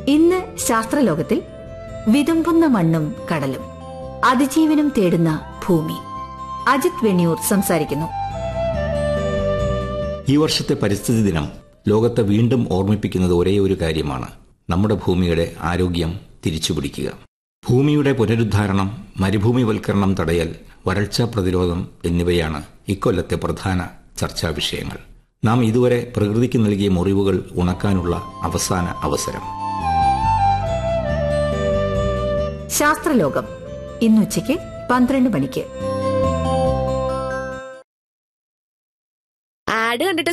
ഇന്ന് ശാസ്ത്രലോകത്തിൽ വിതുമ്പുന്ന മണ്ണും കടലും അതിജീവനം തേടുന്ന ഭൂമി അജിത് വെണിയൂർ സംസാരിക്കുന്നു ഈ വർഷത്തെ പരിസ്ഥിതി ദിനം ലോകത്തെ വീണ്ടും ഓർമ്മിപ്പിക്കുന്നത് ഒരേ ഒരു കാര്യമാണ് നമ്മുടെ ഭൂമിയുടെ ആരോഗ്യം തിരിച്ചുപിടിക്കുക ഭൂമിയുടെ പുനരുദ്ധാരണം മരുഭൂമിവൽക്കരണം തടയൽ വരൾച്ച പ്രതിരോധം എന്നിവയാണ് ഇക്കൊല്ലത്തെ പ്രധാന ചർച്ചാ വിഷയങ്ങൾ നാം ഇതുവരെ പ്രകൃതിക്ക് നൽകിയ മുറിവുകൾ ഉണക്കാനുള്ള അവസാന അവസരം ശാസ്ത്രലോകം ഇന്നുച്ചയ്ക്ക് പന്ത്രണ്ട് മണിക്ക് ആഡ് കണ്ടിട്ട്